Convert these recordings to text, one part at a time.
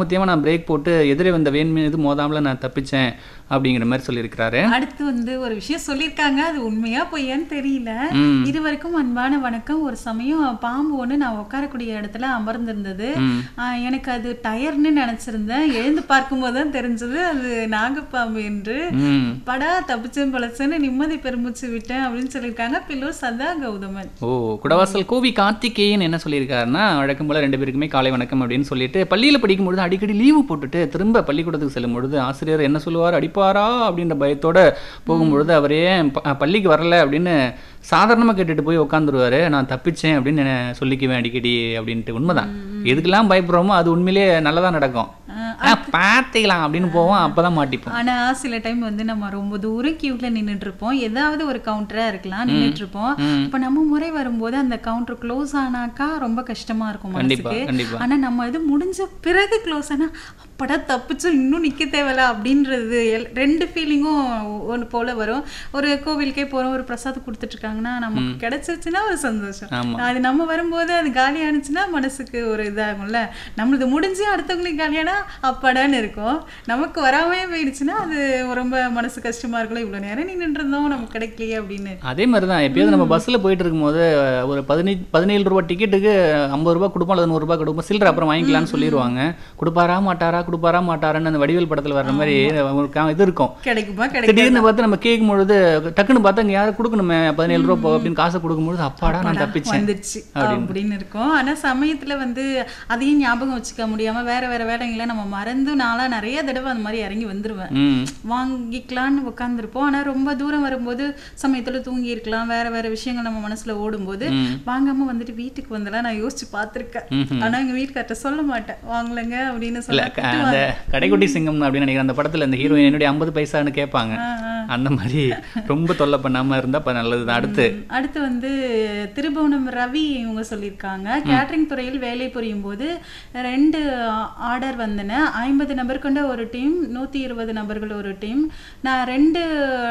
சாமர்த்தியமா நான் பிரேக் போட்டு எதிரே வந்த வேன் மீது மோதாமல நான் தப்பிச்சேன் அப்படிங்கிற மாதிரி சொல்லியிருக்கிறாரு அடுத்து வந்து ஒரு விஷயம் சொல்லியிருக்காங்க அது உண்மையா பொய்யான்னு தெரியல ம். இருவருக்கும் அன்பான வணக்கம் ஒரு சமயம் பாம்பு ஒண்ணு நான் உட்காரக்கூடிய இடத்துல அமர்ந்திருந்தது ம். ஆஹ் எனக்கு அது டயர்னு நினைச்சிருந்தேன் எழுந்து பார்க்கும்போது தான் தெரிஞ்சது அது நாகப்பாம்பு என்று ம் படா தப்பிச்சேன் பழச்சேன்னு நிம்மதி பெருமிச்சு விட்டேன் அப்படின்னு சொல்லியிருக்காங்க பில்லூர் சதா கௌதமன் ஓ குடவாசல் கோவி கார்த்திகேயன் என்ன சொல்லியிருக்காருன்னா வழக்கம் போல ரெண்டு பேருக்குமே காலை வணக்கம் அப்படின்னு சொல்லிட்டு பள்ளியில் படிக்கும் பொழுது அடிக்கடி லீவு போட்டுட்டு திரும்ப பள்ளிக்கூடத்துக்கு செல்லும் பொழுது ஆசிரியர் என்ன சொல்லுவார் அடிப்பாரா அப்படின்ற பயத்தோட போகும்பொழுது அவரே ப- பள்ளிக்கு வரல அப்படின்னு சாதாரணமாக கேட்டுட்டு போய் உட்காந்துருவாரு நான் தப்பிச்சேன் அப்படின்னு நான் சொல்லிக்குவேன் அடிக்கடி அப்படின்ட்டு உண்மைதான் எதுக்கெல்லாம் பயப்படுறோமோ அது உண்மையிலேயே நல்லதா நடக்கும் ஆஹ் ஆ, பார்த்துக்கலாம் அப்படின்னு போவோம் அப்பதான் மாட்டிப்போம் ஆனா சில டைம் வந்து நம்ம ரொம்ப தூரம் கியூல நின்னுட்டு இருப்போம் ஏதாவது ஒரு கவுண்டரா இருக்கலாம் நின்னுட்டு இருப்போம் ம். இப்ப நம்ம முறை வரும்போது அந்த கவுண்டர் க்ளோஸ் ஆனாக்கா ரொம்ப கஷ்டமா இருக்கும் கண்டிப்பா மனசுக்கு கண்டிப்பா ஆனா நம்ம இது முடிஞ்ச பிறகு க்ளோஸ் ஆனா அப்படா தப்பிச்சு இன்னும் நிக்க தேவையில்ல அப்படின்றது எல்- ரெண்டு ஃபீலிங்கும் ஒன்று போல வரும் ஒரு கோவிலுக்கே போறோம் ஒரு பிரசாதம் கொடுத்துட்டு இருக்காங்கன்னா நமக்கு கிடைச்சிருச்சுன்னா ஒரு சந்தோஷம் ஆமா அது நம்ம வரும்போது அது காலியானுச்சுன்னா மனசுக்கு ஒரு இதாகும்ல நம்மளது முடிஞ்சு அடுத்தவங்களுக்கு காலியானா அப்பாடான்னு இருக்கும் நமக்கு வராமே போயிடுச்சுன்னா அது ரொம்ப மனசு கஷ்டமா இருக்கும்ல இவ்வளவு நேரம் நின்னுட்டு இருந்தோம் நமக்கு கிடைக்கலையே அப்படின்னு அதே மாதிரி தான் எப்பயாவது நம்ம பஸ்ஸில் போயிட்டு இருக்கும்போது ஒரு பதினஞ்சு பதினேழு ரூபா டிக்கெட்டுக்கு ஐம்பது ரூபா கொடுப்போம் அல்லது நூறுரூபா கொடுப்போம் சில்லறை அப்புறம் வாங்கிக்கலாம்னு சொல்லிடுவாங்க கொடுப்பாரா மாட்டாரா கொடுப்பாரா மாட்டாரான்னு அந்த வடிவேல் படத்தில் வர்ற மாதிரி ஒரு கா- இது இருக்கும் கிடைக்குமா கிடைக்கும் திடீர்னு பார்த்து நம்ம கேட்கும் பொழுது டக்குன்னு பார்த்தா இங்கே யாரும் கொடுக்கணுமே பதினேழு ரூபா போ அப்படின்னு காசை கொடுக்கும்பொழுது அப்பாடா நான் தப்பிச்சேன் வந்துருச்சு அப்படின்னு இருக்கும் ஆனா சமயத்துல வந்து அதையும் ஞாபகம் வச்சுக்க முடியாம வேற வேற வேலைங்களை நம்ம மறந்து நாளா நிறைய தடவை அந்த மாதிரி இறங்கி வந்துருவேன் ம் வாங்கிக்கலான்னு உட்காந்துருப்போம் ஆனா ரொம்ப தூரம் வரும்போது சமயத்துல தூங்கி இருக்கலாம் வேற வேற விஷயங்கள் நம்ம மனசுல ஓடும்போது ம். வாங்காம வந்துட்டு வீட்டுக்கு வந்தெல்லாம் நான் யோசிச்சு பார்த்திருக்கேன் ம்ஹும். ஆனா எங்க வீட்டுக்கார்ட்ட சொல்ல மாட்டேன் வாங்கலங்க அப்படின்னு இல்ல சொல்ல க- அந்த கடைக்குட்டி சிங்கம் அப்படின்னு நினைக்கிறேன் அந்த படத்துல அந்த ஹீரோயின் என்னுடைய ஐம்பது பைசான்னு கேட்பாங்க அந்த மாதிரி ரொம்ப தொல்லை பண்ணாம இருந்தா இப்ப நல்லதுதான் அடுத்து அடுத்து வந்து திருபுவனம் ரவி இவங்க சொல்லியிருக்காங்க கேட்டரிங் துறையில் வேலை புரியும் போது ரெண்டு ஆர்டர் வந்தன ஐம்பது நபர் கொண்ட ஒரு டீம் நூற்றி இருபது நபர்கள் ஒரு டீம் நான் ரெண்டு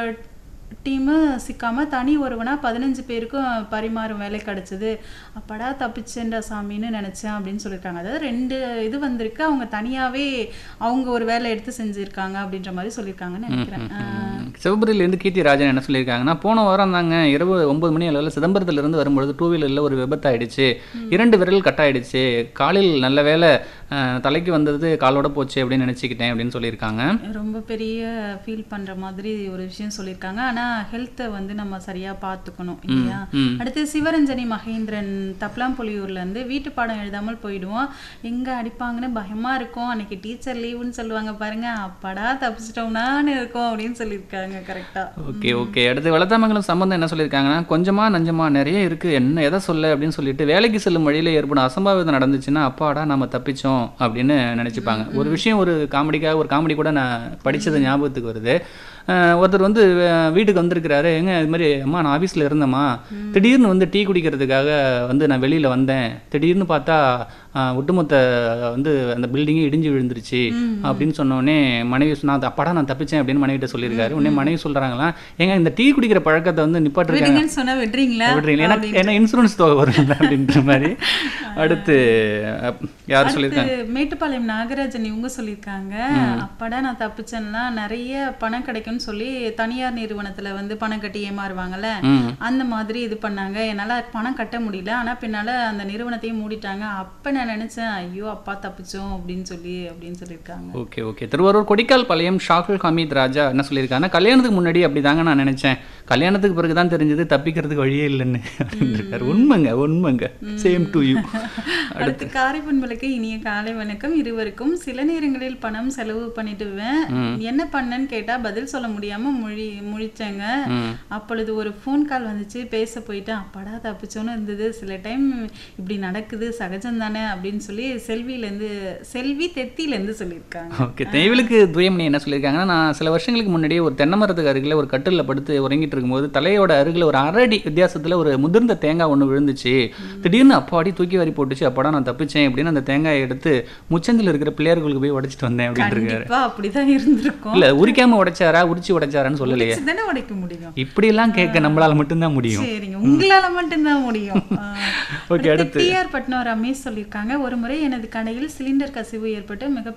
டீமு சிக்காம தனி ஒருவனா பதினஞ்சு பேருக்கும் பரிமாறும் வேலை கிடைச்சது அப்படா தப்பிச்சேன்டா சாமின்னு நினைச்சேன் அப்படின்னு சொல்லியிருக்காங்க அதாவது ரெண்டு இது வந்திருக்கு அவங்க தனியாவே அவங்க ஒரு வேலை எடுத்து செஞ்சிருக்காங்க அப்படின்ற மாதிரி சொல்லியிருக்காங்கன்னு நினைக்கிறேன் ஆஹ் சிவபுரியிலேருந்து கீர்த்தி ராஜன் என்ன சொல்லியிருக்காங்கன்னா போன வாரம் தாங்க இரவு ஒன்பது மணி அளவில் சிதம்பரத்திலிருந்து வரும்பொழுது டூ வீலரில் ஒரு விபத்தாயிடுச்சு இரண்டு விரல் கட் ஆயிடுச்சு காலில் நல்ல வேலை அஹ், தலைக்கு வந்தது காலோட போச்சு அப்படின்னு நினச்சிக்கிட்டேன் அப்படின்னு சொல்லியிருக்காங்க ரொம்ப பெரிய ஃபீல் பண்ற மாதிரி ஒரு விஷயம் சொல்லியிருக்காங்க ஆனா ஹெல்த்தை வந்து நம்ம சரியா பார்த்துக்கணும் இல்லையா ம் அடுத்து சிவரஞ்சனி மகேந்திரன் தப்லாம்புலியூர்ல இருந்து வீட்டு பாடம் எழுதாமல் போயிடுவோம் எங்க அடிப்பாங்கன்னு பயமா இருக்கும் அன்னைக்கு டீச்சர் லீவுன்னு சொல்லுவாங்க பாருங்க அப்பாடா தப்பிச்சிட்டோம்னான்னு இருக்கும் அப்படின்னு சொல்லியிருக்காங்க கரெக்டா ஓகே ஓகே அடுத்து வளத்தாமங்கலம் சம்பந்தம் என்ன சொல்லியிருக்காங்கன்னா கொஞ்சமா நஞ்சமா நிறைய இருக்கு என்ன எதை சொல்ல அப்படின்னு சொல்லிட்டு வேலைக்கு செல்லும் வழியில ஏற்படும் அசம்பாவிதம் நடந்துச்சுன்னா அப்பாடா நம்ம தப்பிச்சோம் அப்படின்னு நினைச்சுப்பாங்க ஒரு விஷயம் ஒரு காமெடிக்காக ஒரு காமெடி கூட நான் படிச்சது ஞாபகத்துக்கு வருது அஹ் ஒருத்தர் வந்து அஹ் வீட்டுக்கு வந்திருக்கிறாரு எங்க இது மாதிரி அம்மா நான் ஆஃபீஸில் இருந்தேம்மா திடீர்னு வந்து டீ குடிக்கிறதுக்காக வந்து நான் வெளியில வந்தேன் திடீர்னு பார்த்தா அஹ் ஒட்டுமொத்த வந்து அந்த பில்டிங்கே இடிஞ்சு விழுந்துருச்சு அப்படின்னு சொன்னோடனே மனைவி சொன்னா "அது அப்பாடா நான் தப்பிச்சேன் அப்படின்னு மனைவிட்ட சொல்லியிருக்காரு உடனே மனைவி சொல்றாங்களாம் ஏங்க இந்த டீ குடிக்கிற பழக்கத்தை வந்து நிப்பாட்டிருக்காங்க விடுங்கன்னு சொன்னா விடுறீங்களா விடுறீங்களா எனக்கு என்ன இன்சூரன்ஸ் தொகை வரும் அப்படின்ற மாதிரி அடுத்து அஹ், யார் சொல்லியிருக்காங்க அடுத்து மேட்டுப்பாளையம் நாகராஜன் இவங்க சொல்லியிருக்காங்க அப்பாடா நான் தப்பிச்சேன்னா நிறைய பணம் கிடைக்கும்னு சொல்லி தனியார் நிறுவனத்துல வந்து பணம் கட்டி ஏமாறுவாங்கல்ல ம் அந்த மாதிரி இது பண்ணாங்க என்னால பணம் கட்ட முடியல ஆனா பின்னால அந்த நிறுவனத்தையும் மூடிட்டாங்க அப்ப நான் நினைச்சேன் ஐயோ அப்பா தப்பிச்சோம் அப்படின்னு சொல்லி அப்படின்னு சொல்லியிருக்காங்க okay okay Thiruvarur Kodikkalpalayam Shahul Hameed Raja என்ன சொல்லியிருக்காங்கன்னா கல்யாணத்துக்கு முன்னாடி அப்படிதாங்க நான் நினைச்சேன் கல்யாணத்துக்கு பிறகு தான் தெரிஞ்சது தப்பிக்கிறதுக்கு வழியே இல்லைன்னு அப்படின்னு இருக்காரு உண்மைங்க உண்மைங்க சேம் டு யூ அடுத்து காரைப்பண்பலுக்கு இனிய காலை வணக்கம் இருவருக்கும் சில நேரங்களில் பணம் செலவு பண்ணிடுவேன் என்ன பண்ணேன்னு கேட்டா பதில் சொல்ல முடியாம மொழி முழிச்சேங்க ம் அப்பொழுது ஒரு ஃபோன் கால் வந்துச்சு பேச போயிட்டேன் அப்பாடா தப்பிச்சோன்னு இருந்தது சில டைம் இப்படி நடக்குது சகஜம் தானே அப்படின்னு சொல்லி செல்வியிலேருந்து செல்வி தெத்தியிலேருந்து சொல்லியிருக்காங்க ஓகே தேவிலுக்கு துயமணி என்ன சொல்லியிருக்காங்கன்னா நான் சில வருஷங்களுக்கு முன்னாடியே ஒரு தென்னை மரத்துக்கு அருகில் ஒரு கட்டிலில் படுத்து உறங்கிட்டு இருக்கும்போது தலையோட அருகில் ஒரு அரடி வித்தியாசத்தில் ஒரு முதிர்ந்த தேங்காய் ஒன்று விழுந்துச்சு திடீர்னு அப்பாடி தூக்கி வாரி போட்டுச்சு அப்பாடா நான் தப்பிச்சேன் அப்படின்னு அந்த தேங்காயை எடுத்து முச்சந்தில் இருக்கிற பிள்ளையார்களுக்கு போய் உடைச்சிட்டு வந்தேன் அப்படின்னு இருக்காரு கண்டிப்பா அப்படிதான் இருந்திருக்கும் இல்ல உரிக்காம உடைச்சாரா உரிச்சு உடைச்சாரான்னு சொல்லலையே வச்சு தானே உடைக்க முடியும் இப்படியெல்லாம் கேட்க நம்மளால மட்டும்தான் முடியும் சரிங்க உங்களால மட்டும்தான் முடியும் ஓகே அடுத்து டிஆர் பட்னம் ரமேஷ் சொல்லியிருக்காங்க ஒரு முறை எனது கடையில் சிலிண்டர் கசிவு ஏற்பட்டு மிக